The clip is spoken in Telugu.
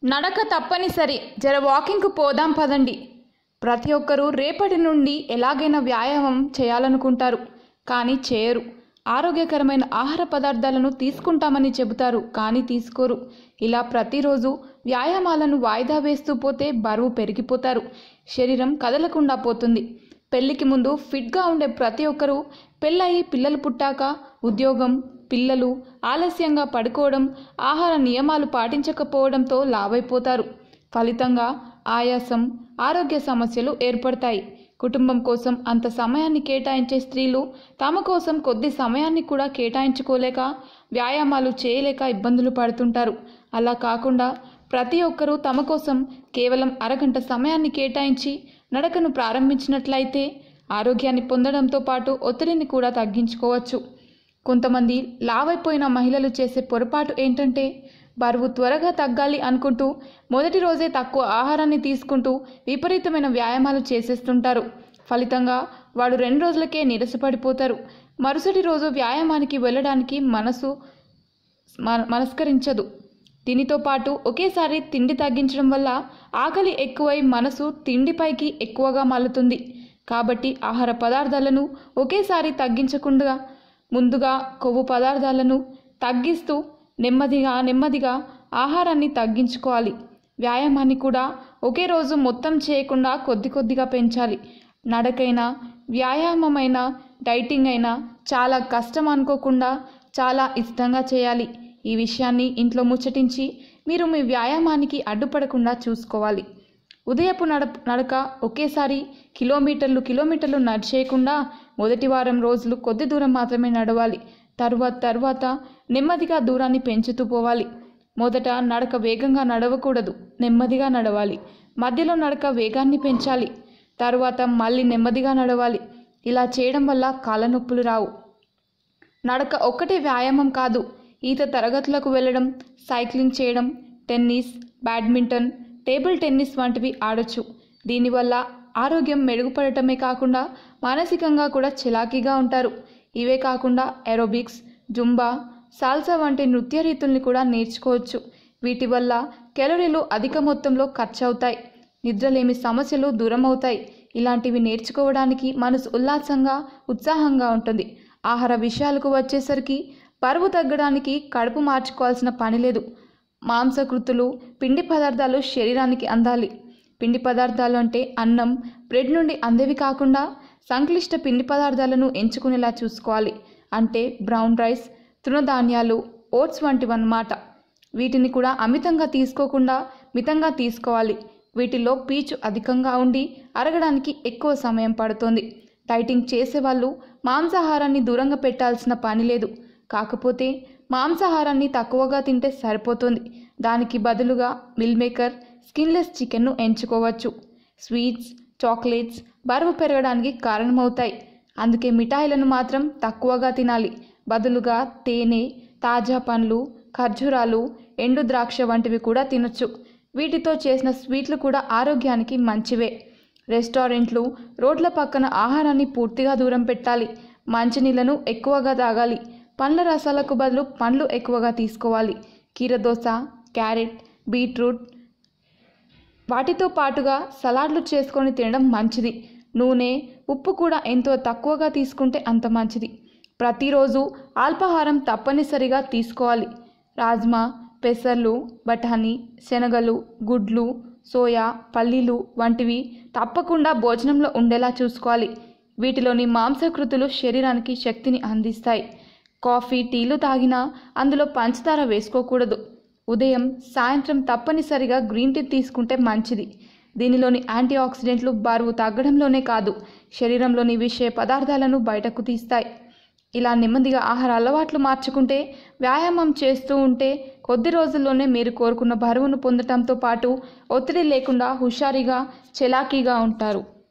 నడక తప్పనిసరి జర వాకింగ్కు పోదాం పదండి ప్రతి ఒక్కరూ రేపటి నుండి ఎలాగైనా వ్యాయామం చేయాలనుకుంటారు కానీ చేయరు ఆరోగ్యకరమైన ఆహార పదార్థాలను తీసుకుంటామని చెబుతారు కానీ తీసుకోరు ఇలా ప్రతిరోజు వ్యాయామాలను వాయిదా వేస్తూ పోతే బరువు పెరిగిపోతారు శరీరం కదలకుండా పోతుంది పెళ్లికి ముందు ఫిట్గా ఉండే ప్రతి ఒక్కరూ పెళ్ళయి పిల్లలు పుట్టాక ఉద్యోగం పిల్లలు ఆలస్యంగా పడుకోవడం ఆహార నియమాలు పాటించకపోవడంతో లావైపోతారు ఫలితంగా ఆయాసం ఆరోగ్య సమస్యలు ఏర్పడతాయి కుటుంబం కోసం అంత సమయాన్ని కేటాయించే స్త్రీలు తమ కోసం కొద్ది సమయాన్ని కూడా కేటాయించుకోలేక వ్యాయామాలు చేయలేక ఇబ్బందులు పడుతుంటారు అలా కాకుండా ప్రతి ఒక్కరూ తమ కోసం కేవలం అరగంట సమయాన్ని కేటాయించి నడకను ప్రారంభించినట్లయితే ఆరోగ్యాన్ని పొందడంతో పాటు ఒత్తిడిని కూడా తగ్గించుకోవచ్చు కొంతమంది లావైపోయిన మహిళలు చేసే పొరపాటు ఏంటంటే బరువు త్వరగా తగ్గాలి అనుకుంటూ మొదటి రోజే తక్కువ ఆహారాన్ని తీసుకుంటూ విపరీతమైన వ్యాయామాలు చేసేస్తుంటారు ఫలితంగా వాడు రెండు రోజులకే నీరసపడిపోతారు మరుసటి రోజు వ్యాయామానికి వెళ్ళడానికి మనసు మన- మనస్కరించదు దీనితో పాటు ఒకేసారి తిండి తగ్గించడం వల్ల ఆకలి ఎక్కువై మనసు తిండిపైకి ఎక్కువగా మల్లుతుంది కాబట్టి ఆహార పదార్థాలను ఒకేసారి తగ్గించకుండా ముందుగా కొవ్వు పదార్థాలను తగ్గిస్తూ నెమ్మదిగా నెమ్మదిగా ఆహారాన్ని తగ్గించుకోవాలి వ్యాయామాన్ని కూడా ఒకే రోజు మొత్తం చేయకుండా కొద్ది కొద్దిగా పెంచాలి నడకైనా వ్యాయామమైనా డైటింగ్ అయినా చాలా కష్టం అనుకోకుండా చాలా ఇష్టంగా చేయాలి ఈ విషయాన్ని ఇంట్లో ముచ్చటించి మీరు మీ వ్యాయామానికి అడ్డుపడకుండా చూసుకోవాలి ఉదయపు నడ నడక ఒకేసారి కిలోమీటర్లు కిలోమీటర్లు నడిచేయకుండా మొదటి వారం రోజులు కొద్ది దూరం మాత్రమే నడవాలి తర్వాత తర్వాత నెమ్మదిగా దూరాన్ని పెంచుతూ పోవాలి మొదట నడక వేగంగా నడవకూడదు నెమ్మదిగా నడవాలి మధ్యలో నడక వేగాన్ని పెంచాలి తర్వాత మళ్ళీ నెమ్మదిగా నడవాలి ఇలా చేయడం వల్ల కాళ్ళ నొప్పులు రావు నడక ఒక్కటే వ్యాయామం కాదు ఈత తరగతులకు వెళ్ళడం సైక్లింగ్ చేయడం టెన్నిస్ బ్యాడ్మింటన్ టేబుల్ టెన్నిస్ వంటివి ఆడొచ్చు దీనివల్ల ఆరోగ్యం మెరుగుపడటమే కాకుండా మానసికంగా కూడా చిలాకీగా ఉంటారు ఇవే కాకుండా ఏరోబిక్స్ జుంబా సాల్సా వంటి నృత్య రీతుల్ని కూడా నేర్చుకోవచ్చు వీటి వల్ల కెలరీలు అధిక మొత్తంలో ఖర్చు అవుతాయి నిద్రలేమి సమస్యలు దూరం అవుతాయి ఇలాంటివి నేర్చుకోవడానికి మనసు ఉల్లాసంగా ఉత్సాహంగా ఉంటుంది ఆహార విషయాలకు వచ్చేసరికి బరువు తగ్గడానికి కడుపు మార్చుకోవాల్సిన పని లేదు మాంసకృతులు పిండి పదార్థాలు శరీరానికి అందాలి పిండి పదార్థాలు అంటే అన్నం బ్రెడ్ నుండి అందేవి కాకుండా సంక్లిష్ట పిండి పదార్థాలను ఎంచుకునేలా చూసుకోవాలి అంటే బ్రౌన్ రైస్ తృణధాన్యాలు ఓట్స్ వంటివన్నమాట వీటిని కూడా అమితంగా తీసుకోకుండా మితంగా తీసుకోవాలి వీటిలో పీచు అధికంగా ఉండి అరగడానికి ఎక్కువ సమయం పడుతుంది డైటింగ్ చేసేవాళ్ళు మాంసాహారాన్ని దూరంగా పెట్టాల్సిన పని లేదు కాకపోతే మాంసాహారాన్ని తక్కువగా తింటే సరిపోతుంది దానికి బదులుగా మిల్ మేకర్ స్కిన్లెస్ చికెన్ను ఎంచుకోవచ్చు స్వీట్స్ చాక్లెట్స్ బరువు పెరగడానికి కారణమవుతాయి అందుకే మిఠాయిలను మాత్రం తక్కువగా తినాలి బదులుగా తేనె తాజా పండ్లు ఖర్జూరాలు ఎండు ద్రాక్ష వంటివి కూడా తినొచ్చు వీటితో చేసిన స్వీట్లు కూడా ఆరోగ్యానికి మంచివే రెస్టారెంట్లు రోడ్ల పక్కన ఆహారాన్ని పూర్తిగా దూరం పెట్టాలి మంచినీళ్ళను ఎక్కువగా తాగాలి పండ్ల రసాలకు బదులు పండ్లు ఎక్కువగా తీసుకోవాలి కీరదోస క్యారెట్ బీట్రూట్ వాటితో పాటుగా సలాడ్లు చేసుకొని తినడం మంచిది నూనె ఉప్పు కూడా ఎంతో తక్కువగా తీసుకుంటే అంత మంచిది ప్రతిరోజు అల్పాహారం తప్పనిసరిగా తీసుకోవాలి రాజ్మా పెసర్లు బఠానీ శనగలు గుడ్లు సోయా పల్లీలు వంటివి తప్పకుండా భోజనంలో ఉండేలా చూసుకోవాలి వీటిలోని మాంసకృతులు శరీరానికి శక్తిని అందిస్తాయి కాఫీ టీలు తాగినా అందులో పంచదార వేసుకోకూడదు ఉదయం సాయంత్రం తప్పనిసరిగా గ్రీన్ టీ తీసుకుంటే మంచిది దీనిలోని యాంటీ ఆక్సిడెంట్లు బరువు తగ్గడంలోనే కాదు శరీరంలోని విషయ పదార్థాలను బయటకు తీస్తాయి ఇలా నెమ్మదిగా ఆహార అలవాట్లు మార్చుకుంటే వ్యాయామం చేస్తూ ఉంటే కొద్ది రోజుల్లోనే మీరు కోరుకున్న బరువును పొందటంతో పాటు ఒత్తిడి లేకుండా హుషారుగా చలాకీగా ఉంటారు